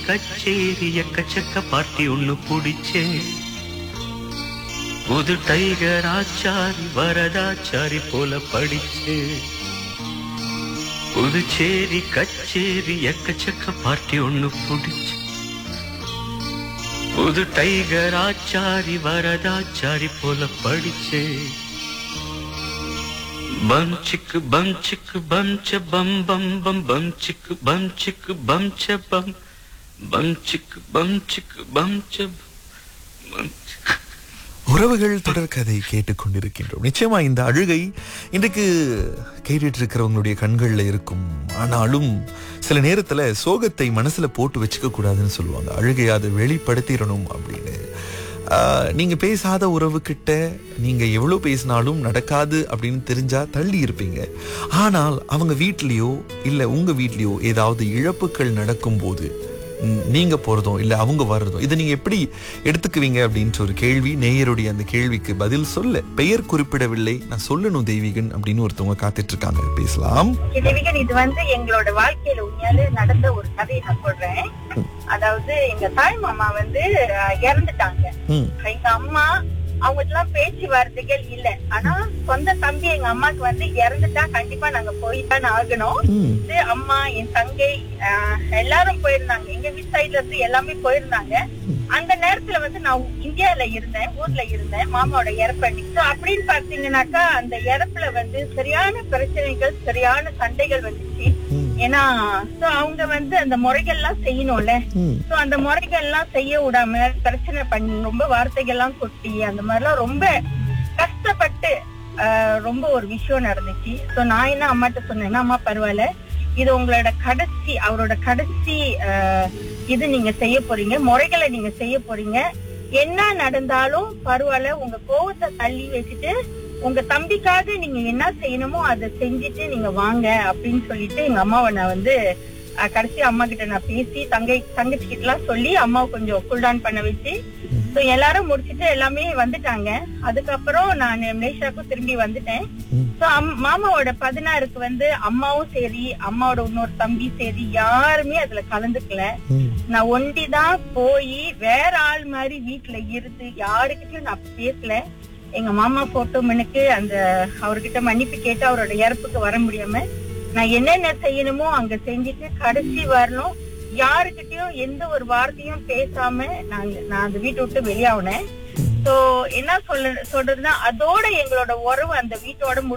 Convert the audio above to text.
கச்சேரி எக்கச்சக்க பாட்டி ஒண்ணு புடிச்சே புது டைகர் ஆச்சாரி வரதாச்சாரி போல படிச்சே புதுச்சேரி கச்சேரி எக்கச்சக்க பார்ட்டி ஒண்ணு புடிச்சு புது டைகர் ஆச்சாரி வரதாச்சாரி போல படிச்சே பம் சிக்கு பம் சிக்கு பம் ச பம் பம் பம் பம் சிக்கு பம் சிக்கு பம் ச பம் பம் சிக்கு பம் சிக்கு பம் ச பம் சிக்கு உறவுகள் தொடர்கதை கேட்டுக்கொண்டிருக்கின்றோம் நிச்சயமா இந்த அழுகை இன்றைக்கு கேட்டுட்டு இருக்கிறவங்களுடைய கண்கள்ல இருக்கும் ஆனாலும் சில நேரத்துல சோகத்தை மனசுல போட்டு வச்சுக்க கூடாதுன்னு சொல்லுவாங்க அழுகையை அதை வெளிப்படுத்திடணும் அப்படின்னு ஆஹ், நீங்க பேசாத உறவுகிட்ட நீங்க எவ்வளவு பேசினாலும் நடக்காது அப்படின்னு தெரிஞ்சா தள்ளி இருப்பீங்க ஆனால் அவங்க வீட்லயோ இல்ல உங்க வீட்லயோ ஏதாவது இழப்புகள் நடக்கும்போது ம், நீங்க போறதும் இல்ல அவங்க வர்றதும் இதை நீங்க எப்படி எடுத்துக்குவீங்க அப்படின்ற ஒரு கேள்வி நேயருடைய அந்த கேள்விக்கு பதில் சொல்ல பெயர் குறிப்பிடவில்லை நான் சொல்லணும் தெய்வீகன் அப்படின்னு ஒருத்தவங்க காத்துட்டு இருக்காங்க பேசலாம் தேவிகன் இது வந்து எங்களோட வாழ்க்கையில உண்மையாலே நடந்த ஒரு கதையை நான் சொல்றேன் அதாவது எங்க தாய் மாமா வந்து அஹ், இறந்துட்டாங்க ம் எங்க அம்மா அவங்களுக்கு எல்லாம் பேச்சு வார்த்தைகள் இல்ல ஆனா சொந்த தம்பி எங்க அம்மாக்கு வந்து இறந்துட்டா கண்டிப்பா நாங்க போய்தான் ஆகணும் ம் வந்து அம்மா என் தங்கை ஆஹ், எல்லாரும் போயிருந்தாங்க எங்க வீட்டு சைடுல இருந்து எல்லாமே போயிருந்தாங்க அந்த நேரத்துல வந்து நான் இந்தியால இருந்தேன் ஊர்ல இருந்தேன் மாமாவோட இறப்பன்னைக்கு So அப்படின்னு பாத்தீங்கன்னாக்கா அந்த இறப்புல வந்து சரியான பிரச்சனைகள் சரியான சண்டைகள் வந்துச்சு ம் ஏன்னா so அவங்க வந்து அந்த முறைகள்லாம் செய்யணும்ல ம் சோ அந்த முறைகள் எல்லாம் செய்ய விடாம பிரச்சனை பண்ணி ரொம்ப வார்த்தைகள் எல்லாம் கொட்டி அந்த மாதிரிலாம் ரொம்ப கஷ்டப்பட்டு ஆஹ், ரொம்ப ஒரு விஷயம் நடந்துச்சு சோ நான் என்ன அம்மாட்ட சொன்னேன்னா அம்மா பரவாயில்ல இது உங்களோட கடைசி அவரோட கடைசி ஆஹ், இது நீங்க செய்ய போறீங்க முறைகளை நீங்க செய்ய போறீங்க என்ன நடந்தாலும் பரவாயில்ல உங்க கோவத்தை தள்ளி வச்சுட்டு உங்க தம்பிக்காக நீங்க என்ன செய்யணுமோ அதை செஞ்சுட்டு நீங்க வாங்க அப்படின்னு சொல்லிட்டு எங்க அம்மாவை நான் வந்து அஹ், கடைசி அம்மா கிட்ட நான் பேசி தங்கை தங்கச்சி கிட்ட எல்லாம் சொல்லி அம்மாவை கொஞ்சம் கூல் டவுன் பண்ண வச்சு சோ எல்லாரும் முடிச்சிட்டு எல்லாமே வந்துட்டாங்க அதுக்கப்புறம் நான் மலேசியாவுக்கும் திரும்பி வந்துட்டேன் ம். சோ மாமாவோட பதினாறுக்கு வந்து அம்மாவும் சரி அம்மாவோட இன்னொரு தம்பி சரி யாருமே அதுல கலந்துக்கல ம் நான் ஒண்டிதான் போய் வேற ஆள் மாதிரி வீட்டுல இருந்து யாருக்கிட்டயும் நான் பேசல எங்க மாமா போட்டோ மனுக்கு அந்த அவர்கிட்ட மன்னிப்பு கேட்டு அவரோட இறப்புக்கு வர முடியாம நான் என்னென்ன செய்யணுமோ அங்க செஞ்சுட்டு கடைசி வரணும் யாருக்கிட்டயும் எந்த ஒரு வார்த்தையும் பேசாம நாங்க நான் அந்த வீட்டை விட்டு வெளியாகினேன் சோ என்ன சொல்ல சொல்றதுன்னா அதோட எங்களோட உறவு அந்த வீட்டோட முடிஞ்சு